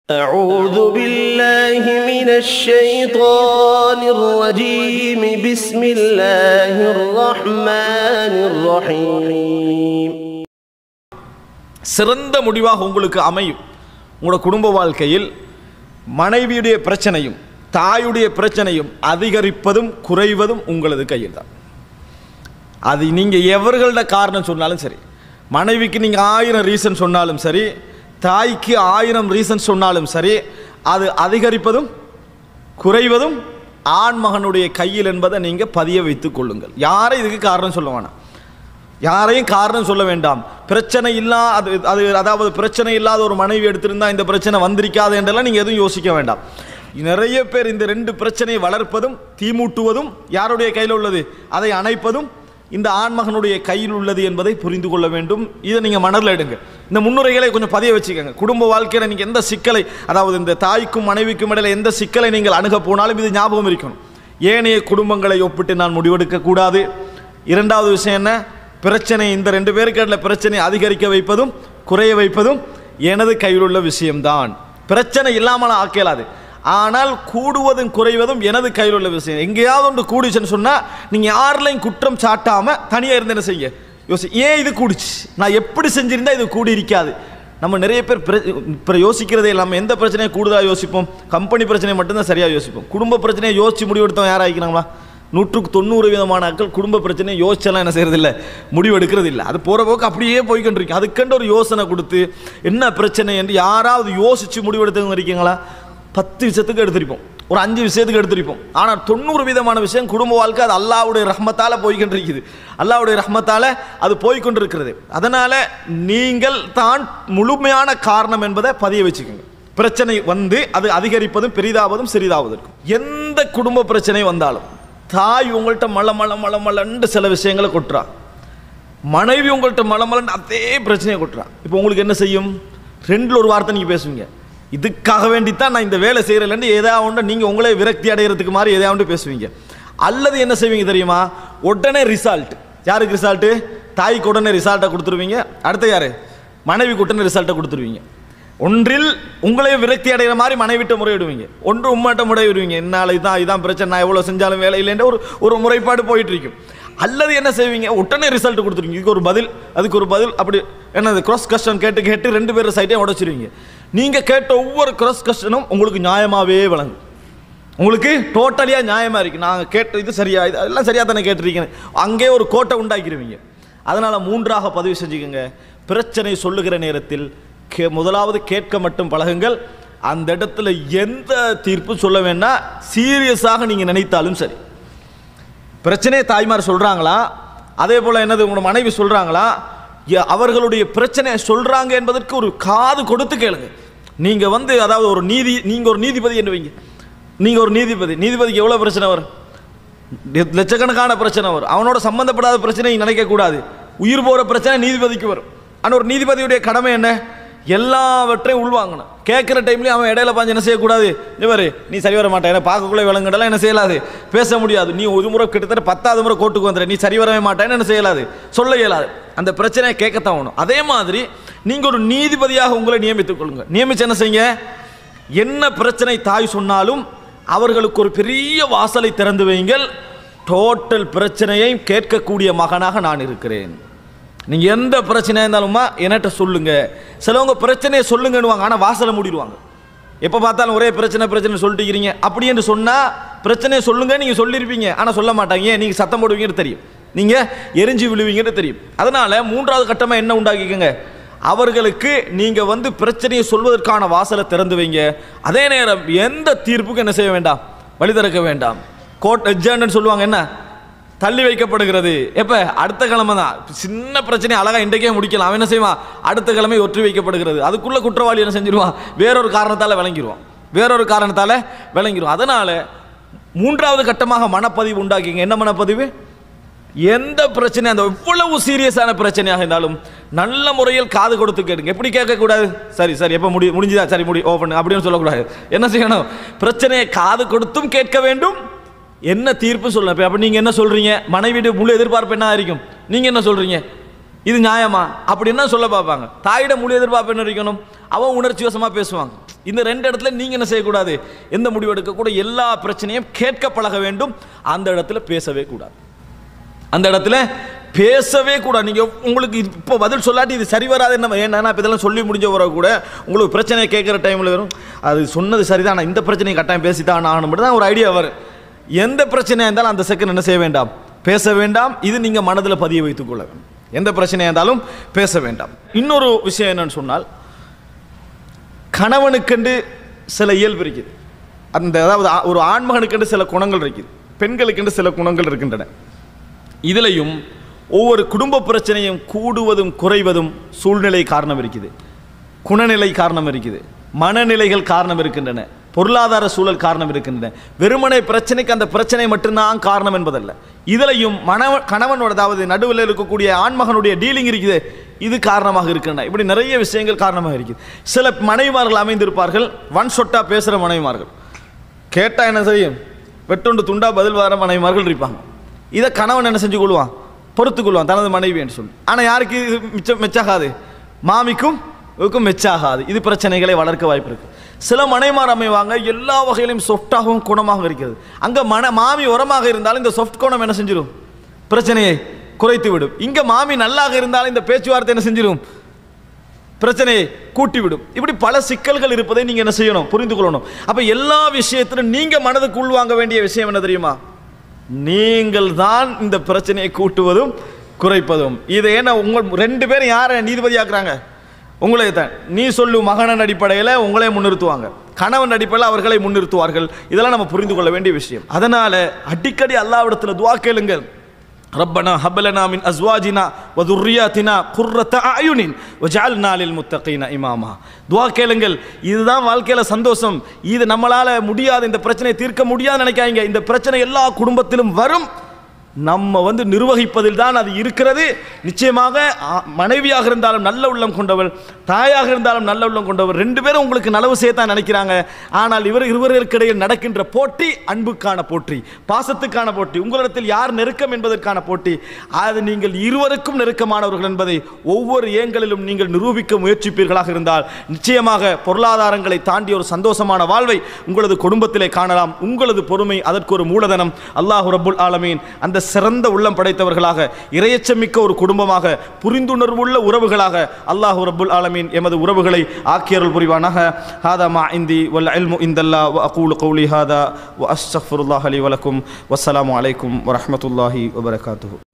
أعوذ بالله من الشيطان الرجيم بسم الله الرحمن الرحيم சிறந்த முடிவாக உங்களுக்கு அமையும் உங்களோட குடும்ப வாழ்க்கையில் மனைவியுடைய பிரச்சனையும் தாயுடைய பிரச்சனையும் அதிகரிப்பதும் குறைவதும் உங்களது கையில் தான் அது நீங்கள் எவர்களோட காரணம் சொன்னாலும் சரி மனைவிக்கு நீங்கள் ஆயிரம் ரீசன் சொன்னாலும் சரி தாய்க்கு ஆயிரம் ரீசன் சொன்னாலும் சரி அது அதிகரிப்பதும் குறைவதும் ஆண்மகனுடைய கையில் என்பதை நீங்கள் பதிய வைத்துக் கொள்ளுங்கள் யாரும் இதுக்கு காரணம் சொல்ல வேணாம் யாரையும் காரணம் சொல்ல வேண்டாம் பிரச்சனை இல்லா அது அது அதாவது பிரச்சனை இல்லாத ஒரு மனைவி எடுத்திருந்தா இந்த பிரச்சனை வந்திருக்காது என்றெல்லாம் நீங்கள் எதுவும் யோசிக்க வேண்டாம் நிறைய பேர் இந்த ரெண்டு பிரச்சனையை வளர்ப்பதும் தீமூட்டுவதும் யாருடைய கையில் உள்ளது அதை அணைப்பதும் இந்த ஆண்மகனுடைய கையில் உள்ளது என்பதை புரிந்து கொள்ள வேண்டும் இதை நீங்கள் மணலில் எடுங்க இந்த முன்னுரைகளை கொஞ்சம் பதிய வச்சுக்கோங்க குடும்ப வாழ்க்கையில் நீங்கள் எந்த சிக்கலை அதாவது இந்த தாய்க்கும் மனைவிக்கும் இடையில எந்த சிக்கலை நீங்கள் அணுக போனாலும் இது ஞாபகம் இருக்கணும் ஏனைய குடும்பங்களை ஒப்பிட்டு நான் முடிவெடுக்க கூடாது இரண்டாவது விஷயம் என்ன பிரச்சனை இந்த ரெண்டு பேருக்கு இடையில பிரச்சனை அதிகரிக்க வைப்பதும் குறைய வைப்பதும் எனது கையில் உள்ள விஷயம்தான் பிரச்சனை இல்லாமல் ஆக்கலாது ஆனால் கூடுவதும் குறைவதும் எனது கையில் உள்ள விஷயம் எங்கேயாவது ஒன்று கூடிச்சுன்னு சொன்னால் நீங்கள் யாரிலையும் குற்றம் சாட்டாமல் தனியாக இருந்து என்ன செய்ய யோசி ஏன் இது கூடிச்சு நான் எப்படி செஞ்சிருந்தா இது கூடி இருக்காது நம்ம நிறைய பேர் பிர- இப்போ யோசிக்கிறதே இல்லாமல் எந்த பிரச்சனையை கூடுதலாக யோசிப்போம் கம்பெனி பிரச்சனையை மட்டும்தான் சரியாக யோசிப்போம் குடும்ப பிரச்சனையை யோசிச்சு முடிவெடுத்தவன் யார் ஆகிக்கிறாங்களா நூற்றுக்கு தொண்ணூறு விதமான ஆட்கள் குடும்ப பிரச்சனையை யோசிச்செல்லாம் என்ன செய்யறதில்ல முடிவு எடுக்கிறது இல்லை அது போகிற போக்கு அப்படியே போய்க்கொண்டிருக்கு அதுக்கண்டு ஒரு யோசனை கொடுத்து என்ன பிரச்சனை என்று யாராவது யோசித்து முடிவெடுத்தவங்க இருக்கீங்களா பத்து விஷயத்துக்கு எடுத்திருப்போம் ஒரு அஞ்சு விஷயத்துக்கு எடுத்திருப்போம் ஆனால் தொண்ணூறு விதமான விஷயம் குடும்ப வாழ்க்கை அது அல்லாவுடைய ரஹ்மத்தால் போய்கொண்டிருக்குது அல்லாவுடைய ரஹ்மத்தால் அது போய்கொண்டிருக்கிறது அதனால் நீங்கள் தான் முழுமையான காரணம் என்பதை பதிய வச்சுக்கோங்க பிரச்சனை வந்து அது அதிகரிப்பதும் பெரிதாவதும் சிறிதாவதற்கும் எந்த குடும்ப பிரச்சனை வந்தாலும் தாய் உங்கள்கிட்ட மல மல மல மலன்னு சில விஷயங்களை கொட்டுறா மனைவி உங்கள்கிட்ட மல மலன்னு அதே பிரச்சனையை கொட்டுறா இப்போ உங்களுக்கு என்ன செய்யும் ரெண்டில் ஒரு வார்த்தை நீங்கள் பேசுவீங்க இதுக்காக வேண்டித்தான் நான் இந்த வேலை செய்கிறேன்னு ஏதாவது ஒன்று நீங்கள் உங்களே விரக்தி அடைகிறதுக்கு மாதிரி எதாவது ஒன்று பேசுவீங்க அல்லது என்ன செய்வீங்க தெரியுமா உடனே ரிசல்ட் யாருக்கு ரிசல்ட்டு தாய்க்கு உடனே ரிசல்ட்டை கொடுத்துருவீங்க அடுத்து யார் மனைவிக்கு உடனே ரிசல்ட்டை கொடுத்துருவீங்க ஒன்றில் உங்களே விரக்தி அடைகிற மாதிரி மனைவிட்ட முறையிடுவீங்க ஒன்று உம்மாட்ட முறையிடுவீங்க என்னால் இதான் இதான் பிரச்சனை நான் எவ்வளோ செஞ்சாலும் வேலை இல்லைன்ற ஒரு ஒரு முறைப்பாடு போயிட்டு இருக்கும் அல்லது என்ன செய்வீங்க உடனே ரிசல்ட் கொடுத்துருவீங்க இதுக்கு ஒரு பதில் அதுக்கு ஒரு பதில் அப்படி என்னது cross கொஸ்டன் கேட்டு கேட்டு ரெண்டு பேரும் சைட்டையும் உடச்சிருவீங்க நீங்கள் கேட்ட ஒவ்வொரு cross கொஸ்டனும் உங்களுக்கு நியாயமாகவே வழங்கும் உங்களுக்கு டோட்டலியாக நியாயமாக இருக்குது நாங்கள் கேட்ட இது சரியா இது எல்லாம் சரியாக தானே கேட்டிருக்கீங்க அங்கேயே ஒரு கோட்டை உண்டாக்கிடுவீங்க அதனால் மூன்றாக பதிவு செஞ்சுக்கோங்க பிரச்சனை சொல்லுகிற நேரத்தில் கே முதலாவது கேட்க மட்டும் பழகுங்கள் அந்த இடத்துல எந்த தீர்ப்பும் சொல்ல வேண்டாம் சீரியஸாக நீங்கள் நினைத்தாலும் சரி பிரச்சனையை தாய்மார் சொல்கிறாங்களா அதே போல் என்னது உங்களோட மனைவி சொல்கிறாங்களா ய- அவர்களுடைய பிரச்சனையை சொல்கிறாங்க என்பதற்கு ஒரு காது கொடுத்து கேளுங்க நீங்கள் வந்து அதாவது ஒரு நீதி நீங்கள் ஒரு நீதிபதி என்று வைங்க நீங்கள் ஒரு நீதிபதி நீதிபதிக்கு எவ்வளோ பிரச்சனை வரும் லட்ச- லட்சக்கணக்கான பிரச்சனை வரும் அவனோட சம்பந்தப்படாத பிரச்சனை நினைக்கக்கூடாது உயிர் போகிற பிரச்சனை நீதிபதிக்கு வரும் ஆனால் ஒரு நீதிபதியுடைய கடமை என்ன எல்லாவற்றையும் உள்வாங்கணும் கேட்குற டைம்லேயும் அவன் இடையில பாஞ்சு என்ன செய்யக்கூடாது இவர் நீ சரி வர மாட்டேன் என்ன பார்க்கக்குள்ளே விளங்கடலாம் என்ன செய்யலாது பேச முடியாது நீ ஒரு முறை கிட்டத்தட்ட பத்தாவது முறை கோர்ட்டுக்கு வந்துடுற நீ சரி வரவே மாட்டேன்னு என்ன செய்யலாது சொல்ல இயலாது அந்த பிரச்சனையை கேட்கத்தான் வேணும் அதே மாதிரி நீங்கள் ஒரு நீதிபதியாக உங்களை நியமித்துக் கொள்ளுங்க நியமிச்சு என்ன செய்யுங்க என்ன பிரச்சனை தாய் சொன்னாலும் அவர்களுக்கு ஒரு பெரிய வாசலை திறந்து வையுங்கள் டோட்டல் பிரச்சனையை கேட்கக்கூடிய மகனாக நான் இருக்கிறேன் நீங்க எந்த பிரச்சனையா இருந்தாலுமா என்கிட்ட சொல்லுங்க சிலவங்க பிரச்சனையை சொல்லுங்கன்னுவாங்க ஆனால் வாசலை மூடிடுவாங்க எப்போ பார்த்தாலும் ஒரே பிரச்சனை பிரச்சனை சொல்லிட்டு இருக்கிறீங்க அப்படி என்று சொன்னால் பிரச்சனையை சொல்லுங்க நீங்கள் சொல்லியிருப்பீங்க ஆனால் சொல்ல மாட்டாங்க ஏன் நீங்கள் சத்தம் போடுவீங்கன்னு தெரியும் நீங்கள் எரிஞ்சு விழுவீங்கன்னு தெரியும் அதனால மூன்றாவது கட்டமாக என்ன உண்டாக்கிக்கோங்க அவர்களுக்கு நீங்கள் வந்து பிரச்சனையை சொல்வதற்கான வாசலை திறந்து வைங்க அதே நேரம் எந்த தீர்ப்புக்கும் என்ன செய்ய வேண்டாம் வழி திறக்க வேண்டாம் கோர்ட் எஜ்ஜான்னு சொல்லுவாங்க என்ன தள்ளி வைக்கப்படுகிறது எப்போ அடுத்த கிழமை தான் சின்ன பிரச்சனை அழகாக இன்றைக்கே முடிக்கலாம் அவன் என்ன செய்வான் அடுத்த கிழமை ஒற்றி வைக்கப்படுகிறது அதுக்குள்ள குற்றவாளி என்ன செஞ்சிருவான் வேறொரு காரணத்தால் விளங்கிடுவான் வேறொரு காரணத்தால் விளங்கிடுவான் அதனால் மூன்றாவது கட்டமாக மனப்பதிவு உண்டாக்கிங்க என்ன மனப்பதிவு எந்த பிரச்சனை அந்த எவ்வளவு சீரியஸான பிரச்சனையாக இருந்தாலும் நல்ல முறையில் காது கொடுத்து கேளுங்க எப்படி கேட்கக்கூடாது சரி சரி எப்போ முடி முடிஞ்சுதா சரி முடி ஓப்பன் அப்படின்னு சொல்லக்கூடாது என்ன செய்யணும் பிரச்சனையை காது கொடுத்தும் கேட்க வேண்டும் என்ன தீர்ப்பு சொல்லணும் இப்போ அப்போ நீங்கள் என்ன சொல்கிறீங்க மனைவியுடைய முழு எதிர்பார்ப்பு என்ன இருக்கும் நீங்கள் என்ன சொல்கிறீங்க இது நியாயமா அப்படி என்ன சொல்ல பார்ப்பாங்க தாயிட முழு எதிர்பார்ப்பு என்ன இருக்கணும் அவன் உணர்ச்சி வசமாக பேசுவாங்க இந்த ரெண்டு இடத்துல நீங்க என்ன செய்யக்கூடாது எந்த முடிவு எடுக்கக்கூட எல்லா பிரச்சனையும் கேட்க பழக வேண்டும் அந்த இடத்துல பேசவே கூடாது அந்த இடத்துல பேசவே கூடாது நீங்க உங்களுக்கு இப்போ பதில் சொல்லாட்டி இது சரி வராது என்ன ஏன்னா இப்போ இதெல்லாம் சொல்லி முடிஞ்ச வர கூட உங்களுக்கு பிரச்சனையை கேட்குற டைமில் வரும் அது சொன்னது சரிதான் ஆனால் இந்த பிரச்சனையை கட்டாயம் பேசித்தான் ஆகணும் தான் ஒரு ஐடியா வரும் எந்த பிரச்சனையாக இருந்தாலும் அந்த செகண்ட் என்ன செய்ய வேண்டாம் பேச வேண்டாம் இது நீங்கள் மனதில் பதிய வைத்துக் கொள்ள வேண்டும் எந்த பிரச்சனையாக இருந்தாலும் பேச வேண்டாம் இன்னொரு விஷயம் என்னன்னு சொன்னால் கணவனுக்கென்று சில இயல்பு இருக்குது அந்த அதாவது ஆ- ஒரு ஆண்மகனுக்கென்று சில குணங்கள் இருக்குது பெண்களுக்கென்று சில குணங்கள் இருக்கின்றன இதிலையும் ஒவ்வொரு குடும்ப பிரச்சனையும் கூடுவதும் குறைவதும் சூழ்நிலை காரணம் இருக்குது குணநிலை காரணம் இருக்குது மனநிலைகள் காரணம் இருக்கின்றன பொருளாதார சூழல் காரணம் இருக்கின்றன வெறுமனை பிரச்சனைக்கு அந்த பிரச்சனை மட்டும்தான் காரணம் என்பதல்ல இதிலையும் மனவ கணவனோட அதாவது நடுவில் இருக்கக்கூடிய ஆண்மகனுடைய டீலிங் இருக்குது இது காரணமாக இருக்கின்றன இப்படி நிறைய விஷயங்கள் காரணமாக இருக்குது சில மனைவிமார்கள் அமைந்திருப்பார்கள் ஒன் ஷொட்டா பேசுகிற மனைவிமார்கள் கேட்டா என்ன செய்யும் வெட்டுண்டு துண்டா பதில் வர மனைவிமார்கள் இருப்பாங்க இதை கணவன் என்ன செஞ்சு கொள்வான் பொறுத்து கொள்வான் தனது மனைவி என்று சொல்லி ஆனால் யாருக்கு இது மிச்சம் மெச்சாகாது மாமிக்கும் இவருக்கும் மெச்சாகாது இது பிரச்சனைகளை வளர்க்க வாய்ப்பு இருக்கு சில மனைமார் அமைவாங்க எல்லா வகையிலும் சொஃப்டாகவும் குணமாக இருக்கிறது அங்கே மன மாமி உரமாக இருந்தாலும் இந்த சொஃப்ட் குணம் என்ன செஞ்சிடும் பிரச்சனையை குறைத்து விடும் இங்கே மாமி நல்லாக இருந்தாலும் இந்த பேச்சுவார்த்தை என்ன செஞ்சிடும் பிரச்சனையை கூட்டிவிடும் இப்படி பல சிக்கல்கள் இருப்பதை நீங்க என்ன செய்யணும் புரிந்து கொள்ளணும் அப்ப எல்லா விஷயத்திலும் நீங்க மனதுக்கு உள்வாங்க வேண்டிய விஷயம் என்ன தெரியுமா நீங்கள் தான் இந்த பிரச்சனையை கூட்டுவதும் குறைப்பதும் இதை என்ன உங்கள் ரெண்டு பேரும் யாரை நீதிபதி ஆக்குறாங்க உங்களை தான் நீ சொல்லு மகனன் அடிப்படையில் உங்களே முன்னிறுத்துவாங்க கணவன் அடிப்படையில் அவர்களை முன்னிறுத்துவார்கள் இதெல்லாம் நம்ம புரிந்து கொள்ள வேண்டிய விஷயம் அதனால அடிக்கடி அல்லாவிடத்தில் துவா கேளுங்கள் ربنا هب لنا من ازواجنا وذرياتنا قرة اعين وجعلنا للمتقين اماما துவா கேளுங்கள் இதுதான் வாழ்க்கையில சந்தோஷம் இது நம்மளால முடியாது இந்த பிரச்சனையை தீர்க்க முடியாது நினைக்காதீங்க இந்த பிரச்சனை எல்லா குடும்பத்திலும் வரும் நம்ம வந்து நிர்வகிப்பதில் தான் அது இருக்கிறது நிச்சயமாக ஆ, மனைவியாக இருந்தாலும் நல்ல உள்ளம் கொண்டவள் தாயாக இருந்தாலும் நல்ல உள்ளம் கொண்டவர் ரெண்டு பேரும் உங்களுக்கு நலவு செய்யத்தான் நினைக்கிறாங்க ஆனால் இவர் இருவர்களுக்கு இடையில் நடக்கின்ற போட்டி அன்புக்கான போட்டி பாசத்துக்கான போட்டி உங்களிடத்தில் யார் நெருக்கம் என்பதற்கான போட்டி அது நீங்கள் இருவருக்கும் நெருக்கமானவர்கள் என்பதை ஒவ்வொரு ஏங்களிலும் நீங்கள் நிரூபிக்க முயற்சிப்பீர்களாக இருந்தால் நிச்சயமாக பொருளாதாரங்களை தாண்டி ஒரு சந்தோஷமான வாழ்வை உங்களது குடும்பத்திலே காணலாம் உங்களது பொறுமை அதற்கு ஒரு மூலதனம் அல்லாஹ் ரப்புல் ஆலமீன் அந்த சிறந்த உள்ளம் படைத்தவர்களாக இரையச்சமிக்க ஒரு குடும்பமாக புரிந்துணர்வுள்ள உறவுகளாக அல்லாஹ் ரப்புல் ஆலமீன் எமது உறவுகளை ஆக்கியருள் புரிவானாக ஹாதா மா இந்தி வல் இல்மு இந்தல்லா வ அகூலு கௌலி ஹாதா வ அஸ்தக்ஃபிருல்லாஹ் லி வலக்கும் வஸ்ஸலாமு அலைக்கும் வரஹ்மத்துல்லாஹி வபரகாத்துஹு